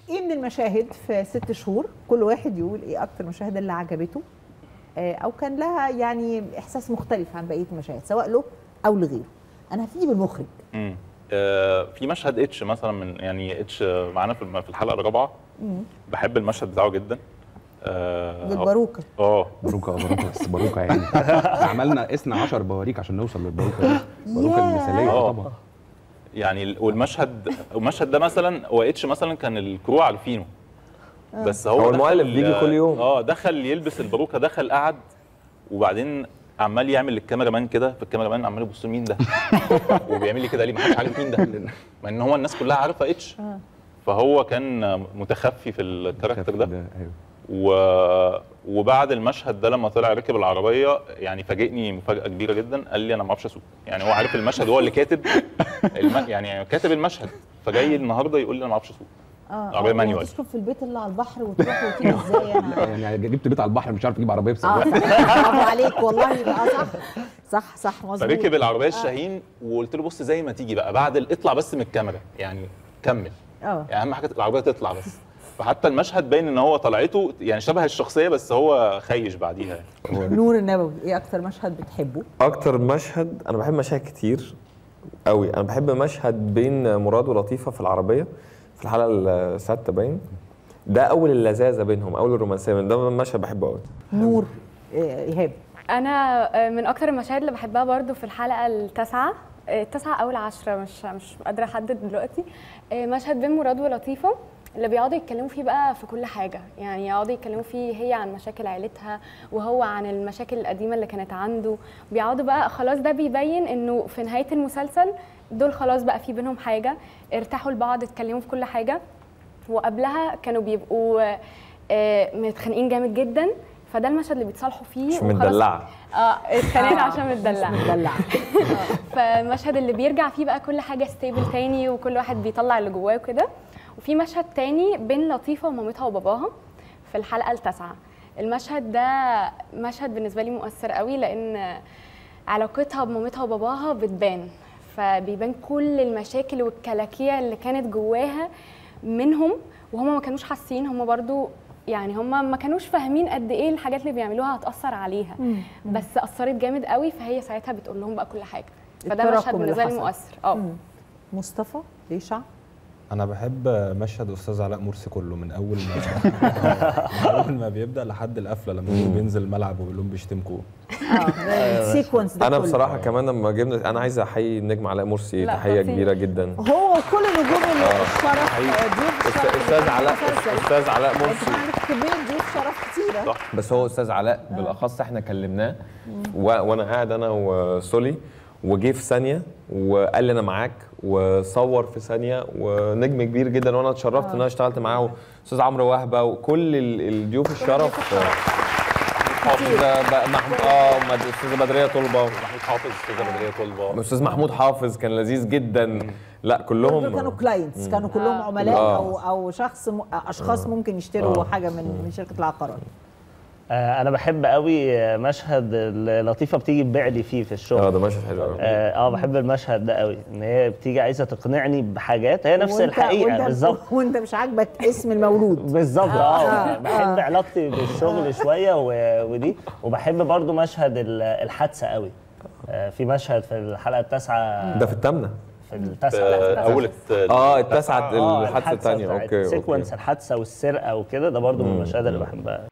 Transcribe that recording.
ايه من المشاهد في ست شهور كل واحد يقول ايه اكتر المشاهد اللي عجبته آه، او كان لها يعني احساس مختلف عن بقيه المشاهد سواء له او لغيره انا هبتدي بالمخرج مم. آه، في مشهد اتش مثلا من يعني اتش آه، معانا في الم- في الحلقه الرابعه بحب المشهد بتاعه جدا اه بالباروكه آه. باروكه باروكه بس باروكه يعني إحنا عملنا قسنا 10 بواريك عشان نوصل للباروكه دي باروكه ياه. المثاليه آه. طبعا يعني ال- والمشهد المشهد ده مثلا هو اتش مثلا كان الكرو عارفينه بس هو هو دخل- المؤلف بيجي كل يوم. اه دخل يلبس الباروكه دخل قعد وبعدين عمال يعمل للكاميرا مان كده فالكاميرا مان عمال يبص له مين ده وبيعمل لي كده ليه ما حدش عارف مين ده مع ان هو الناس كلها عارفه اتش فهو كان متخفي في الكاركتر ده ايوه و... وبعد المشهد ده لما طلع ركب العربيه يعني فاجئني مفاجاه كبيره جدا قال لي انا ما اعرفش اسوق يعني هو عارف المشهد هو اللي كاتب الم... يعني كاتب المشهد فجاي النهارده يقول لي انا ما اعرفش اسوق اه عربية آه، مانيوال. وتسكن في البيت اللي على البحر وتروح وتيجي ازاي انا يعني جبت بيت على البحر مش عارف اجيب عربيه اه بسرعه صح برافو عليك والله اه صح صح صح مظبوط فركب العربيه الشاهين وقلت له بص زي ما تيجي بقى بعد ال- اطلع بس من الكاميرا يعني كمل اه يعني اهم حاجه العربيه تطلع بس فحتى المشهد باين ان هو طلعته يعني شبه الشخصيه بس هو خيش بعديها يعني. نور النبوي ايه اكتر مشهد بتحبه اكتر مشهد انا بحب مشاهد كتير قوي انا بحب مشهد بين مراد ولطيفه في العربيه في الحلقه السادسه باين ده اول اللذاذه بينهم اول الرومانسيه بينهم. ده مشهد بحبه قوي نور آه، ايهاب انا آه، من اكتر المشاهد اللي بحبها برضو في الحلقه التاسعه آه، التاسعه او العشره مش مش قادره احدد دلوقتي آه، مشهد بين مراد ولطيفه اللي بيقعدوا يتكلموا فيه بقى في كل حاجه يعني يقعدوا يتكلموا فيه هي عن مشاكل عيلتها وهو عن المشاكل القديمه اللي كانت عنده بيقعدوا بقى خلاص ده بيبين انه في نهايه المسلسل دول خلاص بقى في بينهم حاجه ارتاحوا لبعض اتكلموا في كل حاجه وقبلها كانوا بيبقوا آه، متخانقين جامد جدا فده المشهد اللي بيتصالحوا فيه مش وخلاص- مدلعه اه اتخانقنا عشان متدلع مدلع فالمشهد اللي بيرجع فيه بقى كل حاجه ستيبل تاني وكل واحد بيطلع اللي جواه وكده وفي مشهد تاني بين لطيفه ومامتها وباباها في الحلقه التاسعه المشهد ده مشهد بالنسبه لي مؤثر قوي لان علاقتها بمامتها وباباها بتبان فبيبان كل المشاكل والكلاكيع اللي كانت جواها منهم وهم ما كانوش حاسين هم برضو يعني هم ما كانوش فاهمين قد ايه الحاجات اللي بيعملوها هتاثر عليها بس اثرت جامد قوي فهي ساعتها بتقول لهم بقى كل حاجه فده التراكم مشهد اللي بالنسبه لي حصل. مؤثر اه مصطفى ليش انا بحب مشهد استاذ علاء مرسي كله من اول ما من اول ما بيبدا لحد القفله لما بينزل الملعب وبيقول لهم بيشتمكوا اه ده السيكونس ده انا كله. بصراحه كمان لما جبنا انا عايز احيي النجم علاء مرسي لا، تحيه خطير. كبيره جدا هو وكل نجوم الشرف ضيوف الشرف استاذ علاء المسلسل. استاذ علاء انت مرسي عندك كميه ضيوف شرف كتيره بس هو استاذ علاء بالاخص احنا كلمناه و... وانا قاعد انا وسولي وجه في ثانيه وقال لي انا معاك وصور في ثانيه ونجم كبير جدا وانا اتشرفت ان انا اشتغلت معاه استاذ عمرو وهبه وكل ال- الضيوف الشرف استاذه بقى محمود اه مد- استاذه بدريه طلبه محمود حافظ استاذه بدريه طلبه استاذ محمود حافظ كان لذيذ جدا لا كلهم دول كانوا كلاينتس كانوا كلهم عملاء آه. او او شخص م... اشخاص ممكن يشتروا حاجه من من شركه العقارات آه، انا بحب قوي آه، مشهد لطيفه بتيجي تبيع لي فيه في اه الشغل ده مشهد حلو قوي اه آه، بحب المشهد ده قوي ان هي بتيجي عايزه تقنعني بحاجات هي نفس وأنت- الحقيقه وأنت- بالظبط وانت مش عاجبك اسم المولود بالظبط اه آه، بحب آه. علاقتي بالشغل شويه و- ودي وبحب برضو مشهد ال- الحادثه قوي آه، في مشهد في الحلقه التاسعه ده في الثامنه في التاسعه آه، لا، اول الت- اه التاسعه آه، الحادثه الثانيه بتاعت اوكي سيكونس اوكي الحادثه والسرقه وكده ده برضو من المشاهد اللي بحبها